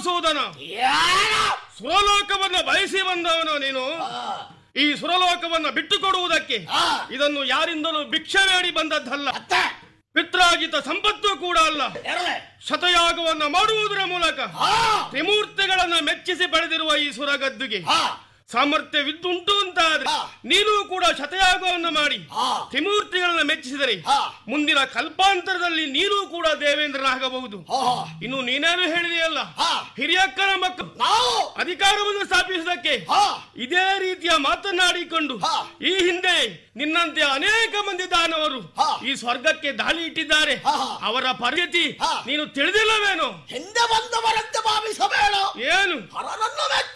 ಮಧುಸೂದನ ಏನು? ಸುರಲೋಕವನ್ನ ಬಯಸಿ ಬಂದವನು ನೀನು ಆ, ಈ ಸುರಲೋಕವನ್ನ ಬಿಟ್ಟು ಕೊಡುವುದಕ್ಕೆ ಆ, ಇದನ್ನು ಯಾರಿಂದಲೂ ಭಿಕ್ಷೆ ಬೇಡಿ ಬಂದದ್ದಲ್ಲ ಮತ್ತೆ ಪಿತ್ರಾಜಿತ ಸಂಪತ್ತು ಕೂಡ ಅಲ್ಲ ಎರಳೆ ಶತಯಾಗವನ್ನ ಮಾಡುವುದರ ಮೂಲಕ ಆ, ತ್ರಿಮೂರ್ತಿಗಳನ್ನ ಮೆಚ್ಚಿಸಿ ಪಡೆದಿರುವ ಈ ಸುರಗದ್ದುಗೆ ಆ, ಸಾಮರ್ಥ್ಯವಿದ್ದುಂಟು ಅಂತ ಆದ್ರೆ ಹಾ. ನೀನು ಕೂಡ ಶತಯಾಗವನ್ನು ಮಾಡಿ ಆ, ತ್ರಿಮೂರ್ತಿಗಳನ್ನ ಮೆಚ್ಚಿಸಿದರೆ ಆ, ಮುಂದಿನ ಕಲ್ಪಾಂತರದಲ್ಲಿ ನೀನು ಕೂಡ ದೇವೇಂದ್ರನಾಗಬಹುದು ಆ, ಇನ್ನು ನೀನೇನು ಹೇಳಿದೆಯಲ್ಲ ಆ, ಹಿರಿಯಕ್ಕನ ಮಕ್ಕಳು ನಾವು ಅಧಿಕಾರವನ್ನು ಸ್ಥಾಪಿಸುವುದಕ್ಕೆ ಆ, ಇದೇ ರೀತಿಯ ಮಾತನಾಡಿಕೊಂಡು ಹಾ. ಈ ಹಿಂದೆ ನಿನ್ನಂತೆ ಅನೇಕ ಮಂದಿ ದಾನವರು ಹಾ. ಈ ಸ್ವರ್ಗಕ್ಕೆ ದಾಳಿ ಇಟ್ಟಿದ್ದಾರೆ ಹಾ, ಹಾ. ಅವರ ಪರಿಸ್ಥಿತಿ ಹಾ. ನೀನು ತಿಳಿದಿಲ್ಲವೇನೋ ಹಿಂದೆ ಬಂದವರಂತೆ ಭಾವಿಸಬೇಡ ಏನು ಹರನನ್ನು ಮೆಚ್ಚ